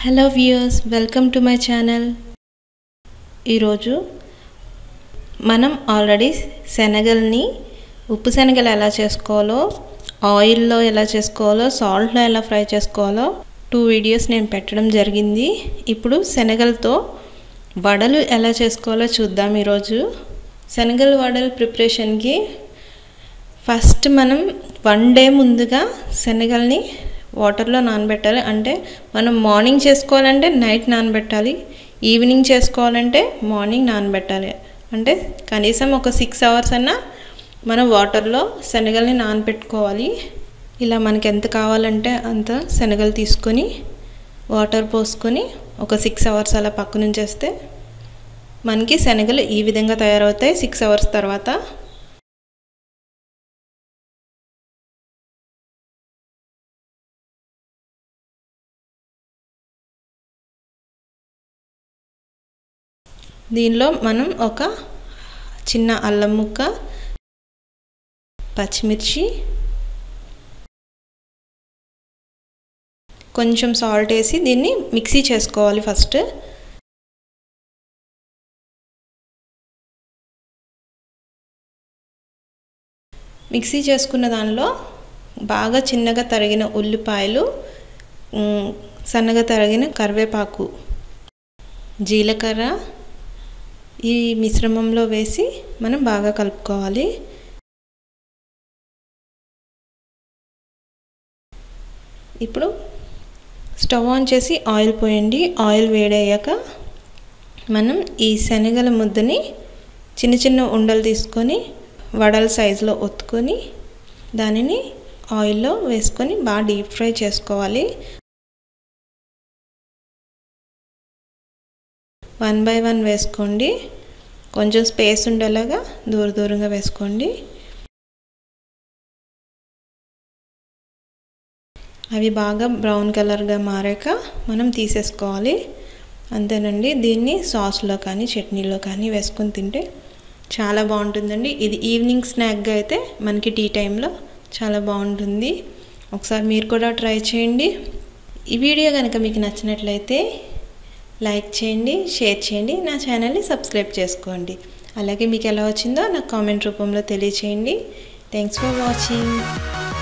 hello viewers welcome to my channel ఈరోజు మనం already శనగల్ని ఉప్పు శనగలు ఎలా చేసుకోవాలో ఆయిల్లో ఎలా చేసుకోవాలో సాల్ట్లో ఎలా ఫ్రై చేసుకోవాలో టూ వీడియోస్ నేను పెట్టడం జరిగింది ఇప్పుడు శనగలతో వడలు ఎలా చేసుకోవాలో చూద్దాం ఈరోజు శనగల వడల ప్రిపరేషన్కి ఫస్ట్ మనం వన్ డే ముందుగా శనగల్ని వాటర్లో నానబెట్టాలి అంటే మనం మార్నింగ్ చేసుకోవాలంటే నైట్ నానబెట్టాలి ఈవినింగ్ చేసుకోవాలంటే మార్నింగ్ నానబెట్టాలి అంటే కనీసం ఒక సిక్స్ అవర్స్ అన్నా మనం వాటర్లో శనగల్ని నానబెట్టుకోవాలి ఇలా మనకి ఎంత కావాలంటే అంత శనగలు తీసుకొని వాటర్ పోసుకొని ఒక సిక్స్ అవర్స్ అలా పక్కన ఉంచేస్తే మనకి శనగలు ఈ విధంగా తయారవుతాయి సిక్స్ అవర్స్ తర్వాత దీనిలో మనం ఒక చిన్న అల్లం ముక్క పచ్చిమిర్చి కొంచెం సాల్ట్ వేసి దీన్ని మిక్సీ చేసుకోవాలి ఫస్ట్ మిక్సీ చేసుకున్న దానిలో బాగా చిన్నగా తరిగిన ఉల్లిపాయలు సన్నగా తరిగిన కరివేపాకు జీలకర్ర ఈ మిశ్రమంలో వేసి మనం బాగా కలుపుకోవాలి ఇప్పుడు స్టవ్ ఆన్ చేసి ఆయిల్ పోయండి ఆయిల్ వేడయ్యాక మనం ఈ శనగల ముద్దని చిన్న చిన్న ఉండలు తీసుకొని వడల సైజులో ఒత్తుకొని దానిని ఆయిల్లో వేసుకొని బాగా డీప్ ఫ్రై చేసుకోవాలి వన్ బై వన్ వేసుకోండి కొంచెం స్పేస్ ఉండేలాగా దూర దూరంగా వేసుకోండి అవి బాగా బ్రౌన్ కలర్గా మారాక మనం తీసేసుకోవాలి అంతేనండి దీన్ని సాస్లో కానీ చట్నీలో కానీ వేసుకొని తింటే చాలా బాగుంటుందండి ఇది ఈవినింగ్ స్నాక్గా అయితే మనకి టీ టైంలో చాలా బాగుంటుంది ఒకసారి మీరు కూడా ట్రై చేయండి ఈ వీడియో కనుక మీకు నచ్చినట్లయితే లైక్ చేయండి షేర్ చేయండి నా ఛానల్ని సబ్స్క్రైబ్ చేసుకోండి అలాగే మీకు ఎలా వచ్చిందో నాకు కామెంట్ రూపంలో తెలియచేయండి థ్యాంక్స్ ఫర్ వాచింగ్